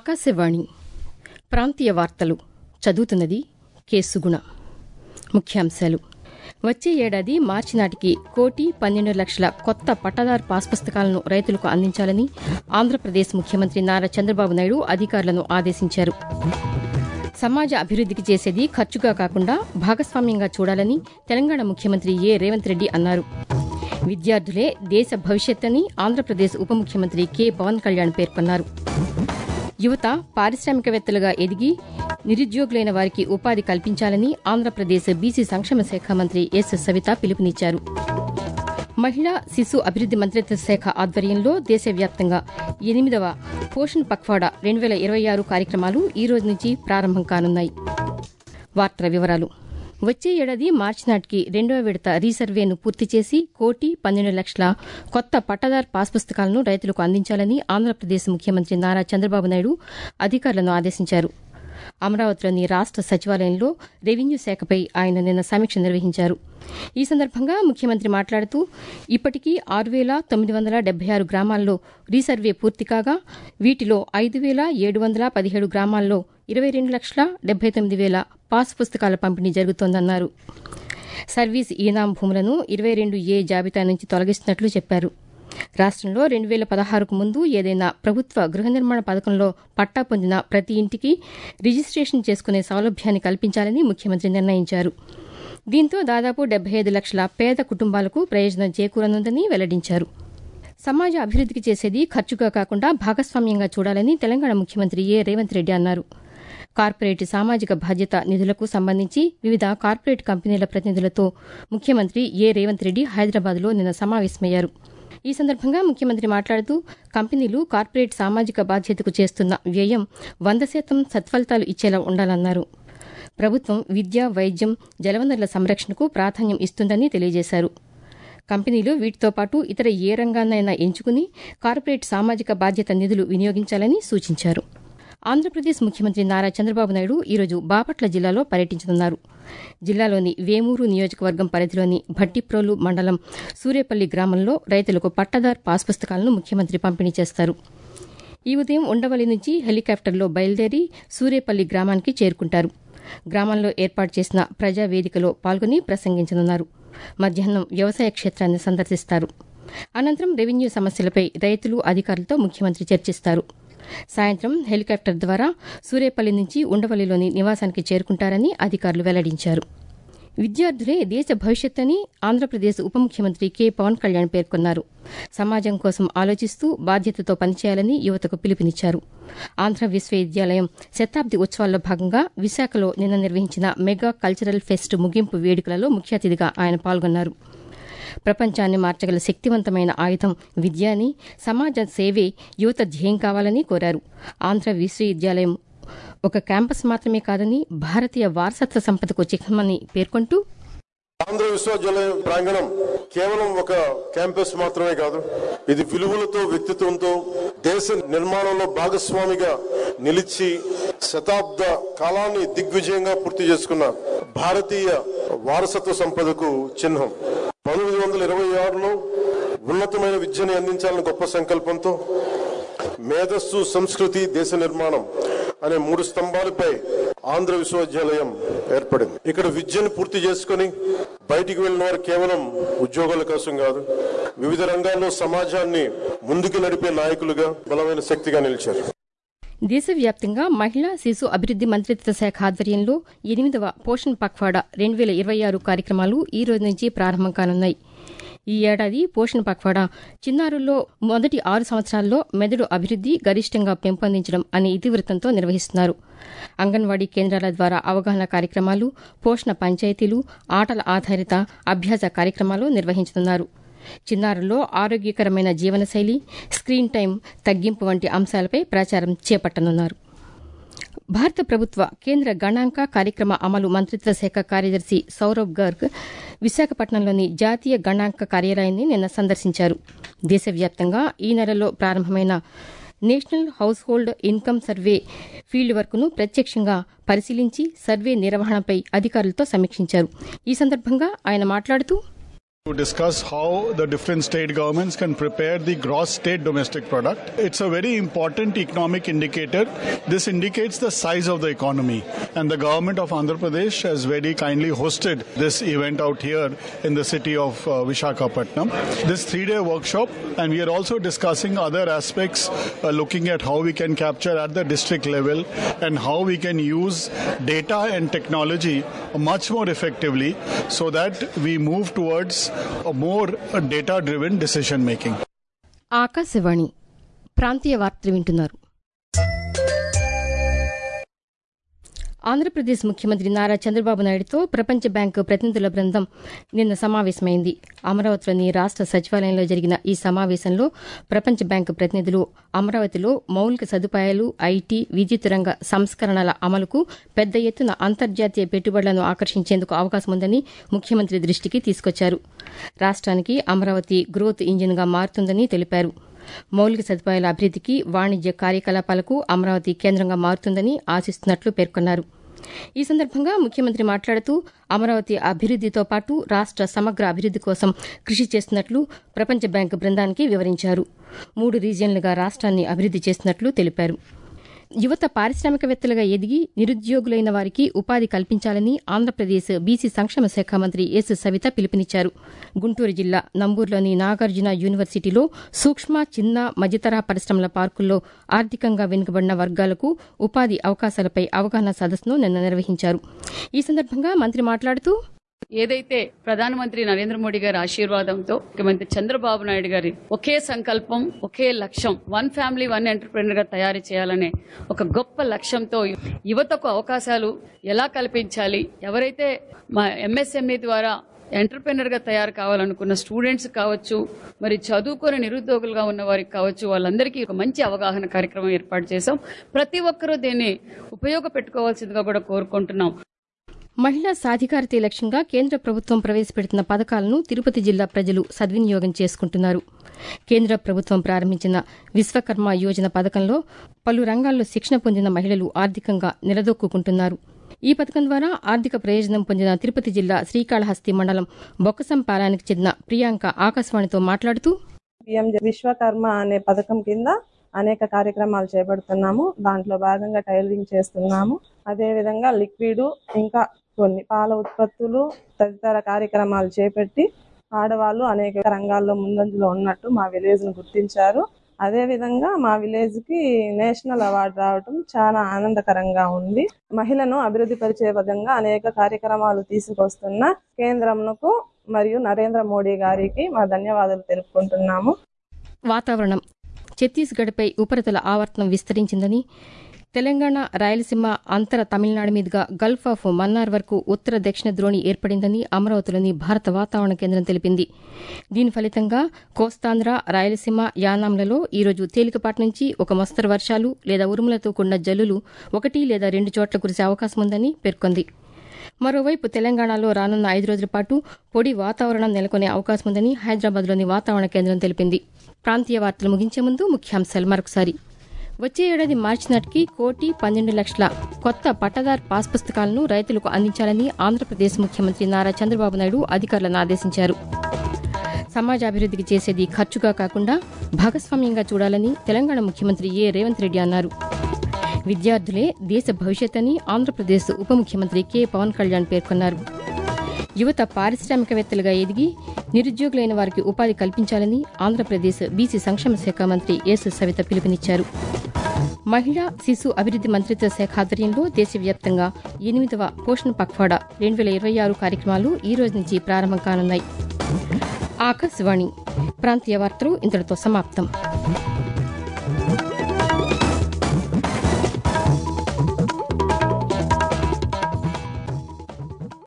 ఆకాశవాణి ప్రాంతీయ వార్తలు చదువుతున్నది కె సుగుణ ముఖ్యాంశాలు వచ్చే ఏడాది మార్చి నాటికి కోటి పన్నెండు లక్షల కొత్త పట్టాదారు పాస్ పుస్తకాలను రైతులకు అందించాలని ఆంధ్రప్రదేశ్ ముఖ్యమంత్రి నారా చంద్రబాబు నాయుడు అధికారులను ఆదేశించారు సమాజ అభివృద్దికి చేసేది ఖర్చుగా కాకుండా భాగస్వామ్యంగా చూడాలని తెలంగాణ ముఖ్యమంత్రి ఏ రేవంత్ రెడ్డి అన్నారు విద్యార్థులే దేశ భవిష్యత్తని ఆంధ్రప్రదేశ్ ఉప ముఖ్యమంత్రి కె పవన్ కళ్యాణ్ పేర్కొన్నారు యువత పారిశ్రామికవేత్తలుగా ఎదిగి నిరుద్యోగులైన వారికి ఉపాధి కల్పించాలని ఆంధ్రప్రదేశ్ బీసీ సంక్షేమ శాఖ మంత్రి ఎస్ సవిత పిలుపునిచ్చారు మహిళా శిశు అభివృద్ది మంత్రిత్వ శాఖ ఆధ్వర్యంలో దేశవ్యాప్తంగా ఎనిమిదవ పోషణ్ పక్వాడా రెండు వేల ఇరవై ఆరు కార్యక్రమాలు ఈ రోజు నుంచి ప్రారంభం కానున్నాయి వార్తల వివరాలు వచ్చే ఏడాది మార్చి నాటికి రెండవ విడత రీసర్వేను పూర్తి చేసి కోటి పన్నెండు లక్షల కొత్త పట్టాదారు పాస్ పుస్తకాలను రైతులకు అందించాలని ఆంధ్రప్రదేశ్ ముఖ్యమంత్రి నారా చంద్రబాబు నాయుడు అధికారులను ఆదేశించారు అమరావతిలోని రాష్ట సచివాలయంలో రెవెన్యూ శాఖపై ఆయన నిన్న సమీక్ష నిర్వహించారు ఈ సందర్భంగా ముఖ్యమంత్రి మాట్లాడుతూ ఇప్పటికీ ఆరు వేల తొమ్మిది వందల డెబ్బై ఆరు గ్రామాల్లో రీసర్వే పూర్తి కాగా వీటిలో ఐదు వేల ఏడు వందల పదిహేడు గ్రామాల్లో ఇరవై రెండు లక్షల డెబ్బై తొమ్మిది వేల పాస్ పుస్తకాల పంపిణీ జరుగుతోందన్నారు సర్వీస్ ఈనాం భూములను ఇరవై రెండు ఏ జాబితా నుంచి తొలగిస్తున్నట్లు చెప్పారు రాష్టంలో రెండు వేల పదహారుకు ముందు ఏదైనా ప్రభుత్వ గృహ నిర్మాణ పథకంలో పట్టా పొందిన ప్రతి ఇంటికి రిజిస్ట్రేషన్ చేసుకునే సౌలభ్యాన్ని కల్పించాలని ముఖ్యమంత్రి నిర్ణయించారు దీంతో దాదాపు డెబ్బై ఐదు లక్షల పేద కుటుంబాలకు ప్రయోజనం చేకూరనుందని వెల్లడించారు సమాజ అభివృద్దికి చేసేది ఖర్చుగా కాకుండా భాగస్వామ్యంగా చూడాలని తెలంగాణ ముఖ్యమంత్రి ఏ రేవంత్ రెడ్డి అన్నారు కార్పొరేట్ సామాజిక బాధ్యత నిధులకు సంబంధించి వివిధ కార్పొరేట్ కంపెనీల ప్రతినిధులతో ముఖ్యమంత్రి ఏ రేవంత్ రెడ్డి హైదరాబాద్లో నిన్న సమావేశమయ్యారు ఈ సందర్భంగా ముఖ్యమంత్రి మాట్లాడుతూ కంపెనీలు కార్పొరేట్ సామాజిక బాధ్యతకు చేస్తున్న వ్యయం వంద శాతం సత్ఫలితాలు ఇచ్చేలా ఉండాలన్నారు ప్రభుత్వం విద్య వైద్యం జలవనరుల సంరక్షణకు ప్రాధాన్యం ఇస్తుందని తెలియజేశారు కంపెనీలు వీటితో పాటు ఇతర ఏ రంగాన్నైనా ఎంచుకుని కార్పొరేట్ సామాజిక బాధ్యత నిధులు వినియోగించాలని సూచించారు ఆంధ్రప్రదేశ్ ముఖ్యమంత్రి నారా చంద్రబాబు నాయుడు ఈరోజు బాపట్ల జిల్లాలో పర్యటించనున్నారు జిల్లాలోని వేమూరు నియోజకవర్గం పరిధిలోని భట్టిప్రోలు మండలం సూరేపల్లి గ్రామంలో రైతులకు పట్టదార్ పాస్ పుస్తకాలను ముఖ్యమంత్రి పంపిణీ చేస్తారు ఈ ఉదయం ఉండవల్లి నుంచి హెలికాప్టర్లో బయలుదేరి సూరేపల్లి గ్రామానికి చేరుకుంటారు గ్రామంలో ఏర్పాటు చేసిన ప్రజావేదికలో పాల్గొని ప్రసంగించనున్నారు మధ్యాహ్నం వ్యవసాయ క్షేత్రాన్ని సందర్శిస్తారు అనంతరం రెవెన్యూ సమస్యలపై రైతులు అధికారులతో ముఖ్యమంత్రి చర్చిస్తారు సాయంత్రం హెలికాప్టర్ ద్వారా సూరేపల్లి నుంచి ఉండవల్లిలోని నివాసానికి చేరుకుంటారని అధికారులు వెల్లడించారు విద్యార్థులే దేశ భవిష్యత్తని ఆంధ్రప్రదేశ్ ఉప ముఖ్యమంత్రి కె పవన్ కళ్యాణ్ పేర్కొన్నారు సమాజం కోసం ఆలోచిస్తూ బాధ్యతతో పనిచేయాలని యువతకు పిలుపునిచ్చారు ఆంధ్ర విశ్వవిద్యాలయం శతాబ్ది ఉత్సవాల్లో భాగంగా విశాఖలో నిన్న నిర్వహించిన మెగా కల్చరల్ ఫెస్ట్ ముగింపు వేడుకలలో ముఖ్య అతిథిగా ఆయన పాల్గొన్నారు ప్రపంచాన్ని మార్చగల శక్తివంతమైన ఆయుధం విద్య అని సమాజ సేవే యువత ధ్యేయం కావాలని కోరారు ఆంధ్ర విశ్వవిద్యాలయం ఒక క్యాంపస్ మాత్రమే కాదని భారతీయ వారసత్వ సంపదకు చిహ్నమని పేర్కొంటూ ఆంధ్ర విశ్వవిద్యాలయం ప్రాంగణం కేవలం ఒక క్యాంపస్ మాత్రమే కాదు ఇది విలువలతో వ్యక్తిత్వంతో దేశ నిర్మాణంలో భాగస్వామిగా నిలిచి శతాబ్ద కాలాన్ని దిగ్విజయంగా పూర్తి చేసుకున్న భారతీయ వారసత్వ సంపదకు చిహ్నం పంతొమ్మిది వందల ఇరవై ఆరులో ఉన్నతమైన విద్యని అందించాలని గొప్ప సంకల్పంతో మేధస్సు సంస్కృతి దేశ నిర్మాణం అనే మూడు స్తంభాలపై ఆంధ్ర విశ్వవిద్యాలయం ఏర్పడింది ఇక్కడ విద్యను పూర్తి చేసుకుని బయటికి వెళ్ళిన వారు కేవలం ఉద్యోగాల కోసం కాదు వివిధ రంగాల్లో సమాజాన్ని ముందుకు నడిపే నాయకులుగా బలమైన శక్తిగా నిలిచారు దేశవ్యాప్తంగా మహిళా శిశు అభివృద్ది మంత్రిత్వ శాఖ ఆధ్వర్యంలో ఎనిమిదవ పోషణ్ పక్వాడా రెండు వేల ఇరవై ఆరు కార్యక్రమాలు ఈ రోజు నుంచి ప్రారంభం కానున్నాయి ఈ ఏడాది పోషణ్ పక్వాడా చిన్నారుల్లో మొదటి ఆరు సంవత్సరాల్లో మెదడు అభివృద్ది గరిష్టంగా పెంపొందించడం అనే ఇతివృత్తంతో నిర్వహిస్తున్నారు అంగన్వాడీ కేంద్రాల ద్వారా అవగాహన కార్యక్రమాలు పోషణ పంచాయతీలు ఆటల ఆధారిత అభ్యాస కార్యక్రమాలు నిర్వహించనున్నారు చిన్నారుల్లో ఆరోగ్యకరమైన జీవనశైలి స్క్రీన్ టైం తగ్గింపు వంటి అంశాలపై ప్రచారం చేపట్టనున్నారు భారత ప్రభుత్వ కేంద్ర గణాంక కార్యక్రమ అమలు మంత్రిత్వ శాఖ కార్యదర్శి సౌరవ్ గర్గ్ విశాఖపట్నంలోని జాతీయ గణాంక కార్యాలయాన్ని నిన్న సందర్శించారు దేశవ్యాప్తంగా ఈ నెలలో ప్రారంభమైన national household income survey field వర్క్ను ప్రత్యక్షంగా పరిశీలించి సర్వే నిర్వహణపై అధికారులతో సమీక్షించారు ఈ సందర్భంగా ఆయన మాట్లాడుతూ to discuss how the different state governments can prepare the gross state domestic product. It's a very important economic indicator. This indicates the size of the economy. And the government of Andhra Pradesh has very kindly hosted this event out here in the city of uh, Vishakhapatnam. This three day workshop, and we are also discussing other aspects, uh, looking at how we can capture at the district level and how we can use data and technology much more effectively so that we move towards a more data driven decision making. Akashvani ప్రాంతీయ వార్తలు వింటున్నారు ఆంధ్రప్రదేశ్ ముఖ్యమంత్రి నారా చంద్రబాబు నాయుడుతో ప్రపంచ bank ప్రతినిధుల బృందం నిన్న సమావేశమైంది అమరావతిలోని రాష్ట సచివాలయంలో జరిగిన ఈ సమావేశంలో ప్రపంచ బ్యాంకు ప్రతినిధులు అమరావతిలో మౌలిక సదుపాయాలు ఐటీ విద్యుత్ రంగ సంస్కరణల అమలుకు పెద్ద ఎత్తున అంతర్జాతీయ పెట్టుబడులను ఆకర్షించేందుకు అవకాశం ఉందని ముఖ్యమంత్రి దృష్టికి తీసుకొచ్చారు రాష్ట్రానికి అమరావతి గ్రోత్ ఇంజిన్గా మారుతుందని తెలిపారు మౌలిక సదుపాయాల అభివృద్దికి వాణిజ్య కార్యకలాపాలకు అమరావతి కేంద్రంగా మారుతుందని ఆశిస్తున్నట్లు పేర్కొన్నారు ఈ సందర్భంగా ముఖ్యమంత్రి మాట్లాడుతూ అమరావతి అభివృద్దితో పాటు రాష్ట సమగ్ర అభివృద్ది కోసం కృషి చేస్తున్నట్లు ప్రపంచ బ్యాంకు బృందానికి వివరించారు మూడు రీజియన్లుగా రాష్ట్రాన్ని అభివృద్ది చేస్తున్నట్లు తెలిపారు యువత పారిశ్రామికవేత్తలుగా ఎదిగి నిరుద్యోగులైన వారికి ఉపాధి కల్పించాలని ఆంధ్రప్రదేశ్ బీసీ సంక్షేమ శాఖ మంత్రి ఎస్ సవిత పిలుపునిచ్చారు గుంటూరు జిల్లా నంబూరులోని నాగార్జున యూనివర్సిటీలో సూక్ష్మ చిన్న మధ్యతరహా పరిశ్రమల పార్కుల్లో ఆర్థికంగా వెనుకబడిన వర్గాలకు ఉపాధి అవకాశాలపై అవగాహన సదస్సును నిన్న నిర్వహించారు ఈ సందర్భంగా మంత్రి మాట్లాడుతూ ఏదైతే ప్రధానమంత్రి నరేంద్ర మోడీ గారి ఆశీర్వాదంతో ముఖ్యమంత్రి చంద్రబాబు నాయుడు గారి ఒకే సంకల్పం ఒకే లక్ష్యం వన్ ఫ్యామిలీ వన్ ఎంటర్ప్రెనర్ గా తయారు చేయాలనే ఒక గొప్ప లక్ష్యంతో యువతకు అవకాశాలు ఎలా కల్పించాలి ఎవరైతే మా ఎంఎస్ఎంఈ ద్వారా ఎంటర్ప్రెనర్ గా తయారు కావాలనుకున్న స్టూడెంట్స్ కావచ్చు మరి చదువుకొని నిరుద్యోగులుగా ఉన్న వారికి కావచ్చు వాళ్ళందరికీ ఒక మంచి అవగాహన కార్యక్రమం ఏర్పాటు చేశాం ప్రతి ఒక్కరూ దీన్ని ఉపయోగపెట్టుకోవాల్సిందిగా కూడా కోరుకుంటున్నాం మహిళా సాధికారతే లక్ష్యంగా కేంద్ర ప్రభుత్వం ప్రవేశపెడుతున్న పథకాలను తిరుపతి జిల్లా ప్రజలు సద్వినియోగం చేసుకుంటున్నారు కేంద్ర ప్రభుత్వం ప్రారంభించిన విశ్వకర్మ యోజన పథకంలో పలు రంగాల్లో శిక్షణ పొందిన మహిళలు ఆర్థికంగా నిలదొక్కుంటున్నారు ఈ పథకం ద్వారా ఆర్థిక ప్రయోజనం పొందిన తిరుపతి జిల్లా శ్రీకాళహస్తి మండలం బొక్కసంపాలానికి చెందిన ప్రియాంక ఆకాశవాణితో మాట్లాడుతూ పిఎం విశ్వకర్మ అనే పథకం కింద అనేక కార్యక్రమాలు చేపడుతున్నాము దాంట్లో భాగంగా టైలరింగ్ చేస్తున్నాము అదే విధంగా లిక్విడ్ ఇంకా కొన్ని పాల ఉత్పత్తులు తదితర కార్యక్రమాలు చేపట్టి ఆడవాళ్ళు అనేక రంగాల్లో ముందంజలో ఉన్నట్టు మా విలేజ్ ను గుర్తించారు అదే విధంగా మా విలేజ్ కి నేషనల్ అవార్డు రావడం చాలా ఆనందకరంగా ఉంది మహిళను అభివృద్ధి పరిచే విధంగా అనేక కార్యక్రమాలు తీసుకొస్తున్న కేంద్రంకు మరియు నరేంద్ర మోడీ గారికి మా ధన్యవాదాలు తెలుపుకుంటున్నాము వాతావరణం ఛత్తీస్గఢ్పై ఉపరితల ఆవర్తనం విస్తరించిందని తెలంగాణ రాయలసీమ అంతర తమిళనాడు మీదుగా గల్ఫ్ ఆఫ్ మన్నార్ వరకు ఉత్తర దక్షిణ ద్రోణి ఏర్పడిందని అమరావతిలోని భారత వాతావరణ కేంద్రం తెలిపింది దీని ఫలితంగా కోస్తాంధ్ర రాయలసీమ యానాంలలో ఈరోజు తేలికపాటి నుంచి ఒక మోస్తరు వర్షాలు లేదా ఉరుములతో కూడిన జల్లులు ఒకటి లేదా రెండు చోట్ల కురిసే అవకాశం ఉందని పేర్కొంది మరోవైపు తెలంగాణలో రానున్న ఐదు రోజుల పాటు పొడి వాతావరణం నెలకొనే అవకాశం ఉందని హైదరాబాద్లోని వాతావరణ కేంద్రం తెలిపింది ప్రాంతీయ వార్తలు ముగించే ముందు ముఖ్యాంశాలు మరొకసారి వచ్చే ఏడాది మార్చి నాటికి కోటి పన్నెండు లక్షల కొత్త పట్టదార్ పాస్ పుస్తకాలను రైతులకు అందించాలని ఆంధ్రప్రదేశ్ ముఖ్యమంత్రి నారా చంద్రబాబు నాయుడు అధికారులను ఆదేశించారు సమాజాభివృద్దికి చేసేది ఖర్చుగా కాకుండా భాగస్వామ్యంగా చూడాలని తెలంగాణ ముఖ్యమంత్రి ఏ రేవంత్ రెడ్డి అన్నారు విద్యార్థులే దేశ భవిష్యత్ అని ఆంధ్రప్రదేశ్ ఉప ముఖ్యమంత్రి కె పవన్ కళ్యాణ్ పేర్కొన్నారు యువత పారిశ్రామికవేత్తలుగా ఎదిగి నిరుద్యోగులైన వారికి ఉపాధి కల్పించాలని ఆంధ్రప్రదేశ్ బీసీ సంక్షేమ శాఖ మంత్రి ఎస్ సవిత పిలుపునిచ్చారు మహిళా శిశు అభివృద్ది మంత్రిత్వ శాఖ ఆధ్వర్యంలో దేశవ్యాప్తంగా ఎనిమిదవ పోషణ పక్వాడా రెండు వేల ఇరవై ఆరు కార్యక్రమాలు ఈ రోజు నుంచి ప్రారంభం కానున్నాయి ఆకాశవాణి ప్రాంతీయ వార్తలు ఇంతటితో సమాప్తం